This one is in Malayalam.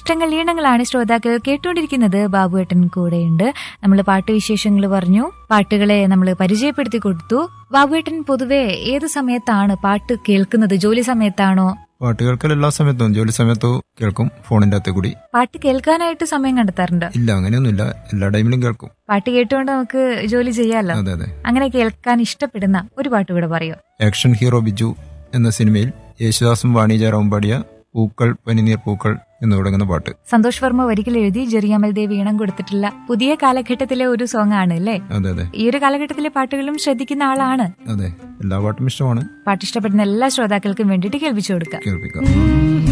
ഇഷ്ടങ്ങൾ ഈണങ്ങളാണ് ശ്രോതാക്കൾ കേട്ടുകൊണ്ടിരിക്കുന്നത് ബാബുവേട്ടൻ കൂടെയുണ്ട് നമ്മൾ പാട്ടുവിശേഷങ്ങൾ പറഞ്ഞു പാട്ടുകളെ നമ്മൾ പരിചയപ്പെടുത്തി കൊടുത്തു ബാബുവേട്ടൻ പൊതുവെ ഏത് സമയത്താണ് പാട്ട് കേൾക്കുന്നത് ജോലി സമയത്താണോ പാട്ട് കേൾക്കൽ എല്ലാ സമയത്തും ജോലി സമയത്തും കേൾക്കും ഫോണിന്റെ അകത്ത് കൂടി പാട്ട് കേൾക്കാനായിട്ട് സമയം കണ്ടെത്താറുണ്ട് ഇല്ല അങ്ങനെയൊന്നുമില്ല എല്ലാ ടൈമിലും കേൾക്കും പാട്ട് കേട്ടുകൊണ്ട് നമുക്ക് ജോലി ചെയ്യാമല്ലോ അതെ അതെ അങ്ങനെ കേൾക്കാൻ ഇഷ്ടപ്പെടുന്ന ഒരു പാട്ട് കൂടെ പറയോ ആക്ഷൻ ഹീറോ ബിജു എന്ന സിനിമയിൽ യേശുദാസും വാണിജ്യറാവും പാടിയ പൂക്കൾ പനിനീർ പൂക്കൾ എന്ന് തുടങ്ങുന്ന പാട്ട് സന്തോഷ് വർമ്മ വരികൾ എഴുതി ജെറിയാമൽ ദേവ് ഈണം കൊടുത്തിട്ടുള്ള പുതിയ കാലഘട്ടത്തിലെ ഒരു സോങ് ആണ് അല്ലേ അതെ അതെ ഈ ഒരു കാലഘട്ടത്തിലെ പാട്ടുകളും ശ്രദ്ധിക്കുന്ന ആളാണ് അതെ എല്ലാ പാട്ടും ഇഷ്ടമാണ് പാട്ട് ഇഷ്ടപ്പെടുന്ന എല്ലാ ശ്രോതാക്കൾക്കും വേണ്ടിയിട്ട് കേൾപ്പിച്ചു കൊടുക്കുക കേൾപ്പിക്കാം